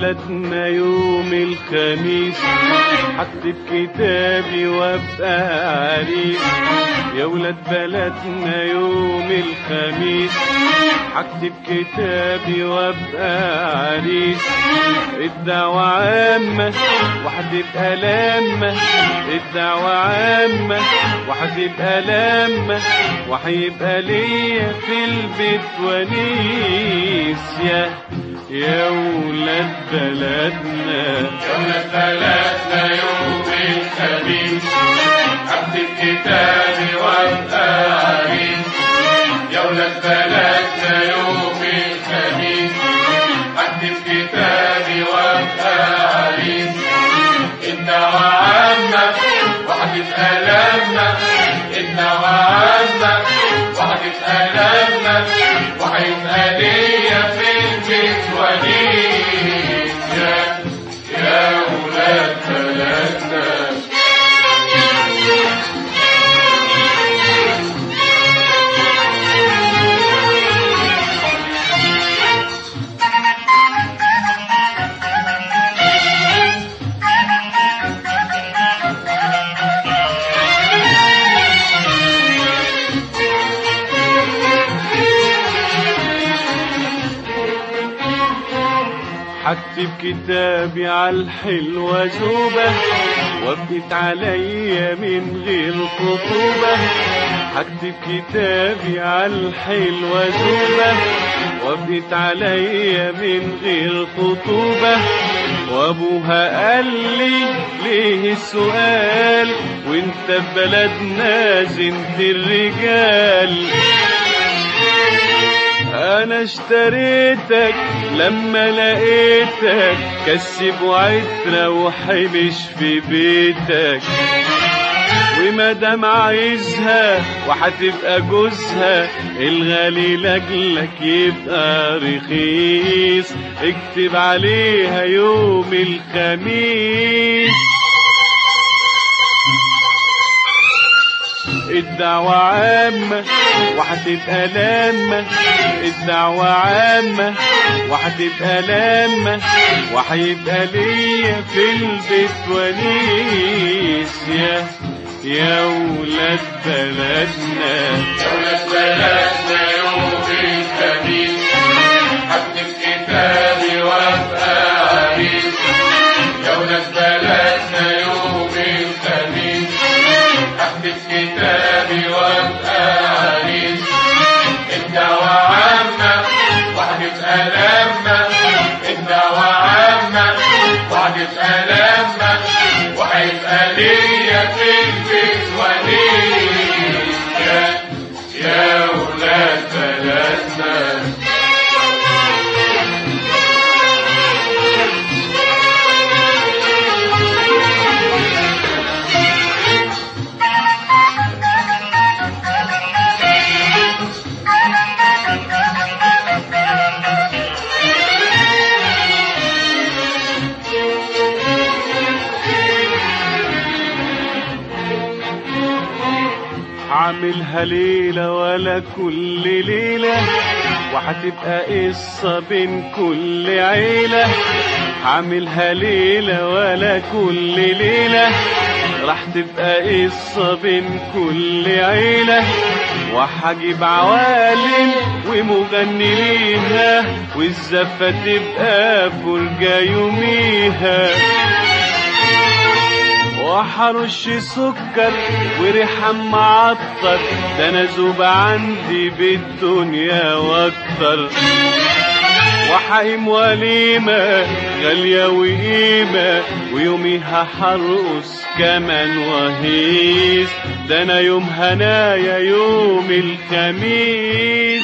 بلدنا يوم الخميس هكتب كتابي وابقى عريس يا ولاد بلدنا يوم الخميس هكتب كتابي وابقى عريس الدعوة عامة وهتبقى لامة الدعوة عامة وهتبقى لامة وهيبقى ليا في البيت ونيس يا يا ولاد بلدنا يا ولاد بلدنا يوم الخميس هكتب كتابي وابقى عريس يا ولاد بلدنا يوم الخميس هكتب كتابي وابقى عريس الدعوة عامة وهتبقى لامة الدعوة عامة وهتبقى لامة وهيبقى ليا في البيت وليد يا يا ولاد بلدنا هكتب كتابي على الحلوة زوبة وابنت عليا من غير خطوبة هكتب كتابي على الحلوة زوبة وابنت عليا من غير خطوبة وابوها قال لي ليه السؤال وانت في بلدنا زنت الرجال انا اشتريتك لما لقيتك كسب وعترة وحبش في بيتك ومادام عايزها وهتبقى جوزها الغالي لاجلك يبقى رخيص اكتب عليها يوم الخميس الدعوة عامة وهتبقى لامة الدعوة عامة وهتبقى لامة وهيبقى ليا في البيت ونيس يا يا ولاد بلدنا يا ولاد بلدنا يوم الخميس هكتب كتابي وابقى عريس يا ولاد بلدنا يوم الخميس هكتب كتابي وابقى عريس الدعوة عامة وهتبقى لامة الدعوة عامة وهتبقى لامة وهيبقى ليا في البيت وليد يا يا ولاد بلدنا هعملها ليلة ولا كل ليلة وهتبقى قصة بين كل عيلة هعملها ليلة ولا كل ليلة راح تبقى قصة بين كل عيلة وهجيب عوالم ومغني ليها والزفة تبقى فرجة يوميها وحرش سكر وريحة معطر ده انا زوب عندي بالدنيا واكتر وحقيم وليمة غالية وقيمة ويوميها حرقص كمان وهيس ده انا يوم هنايا يوم الخميس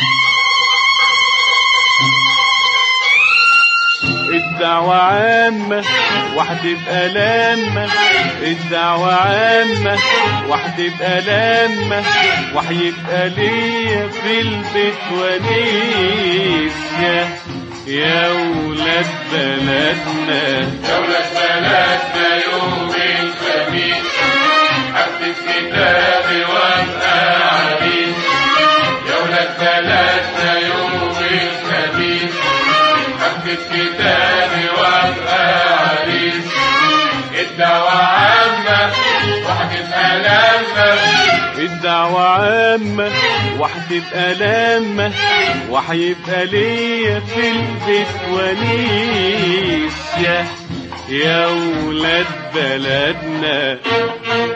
الدعوة عامة وهتبقى لامة الدعوة عامة وهتبقى لامة وهيبقى ليا في البيت ونيس يا يا ولاد بلدنا يا ولاد بلدنا يوم الخميس هكتب كتابي وابقى عريس يا ولاد بلدنا يوم الخميس هكتب كتابي وابقى الدعوة عامة وهتبقى لما الدعوة عامة وهتبقى لامة وهيبقى ليا في البيت ونيس يا يا ولاد بلدنا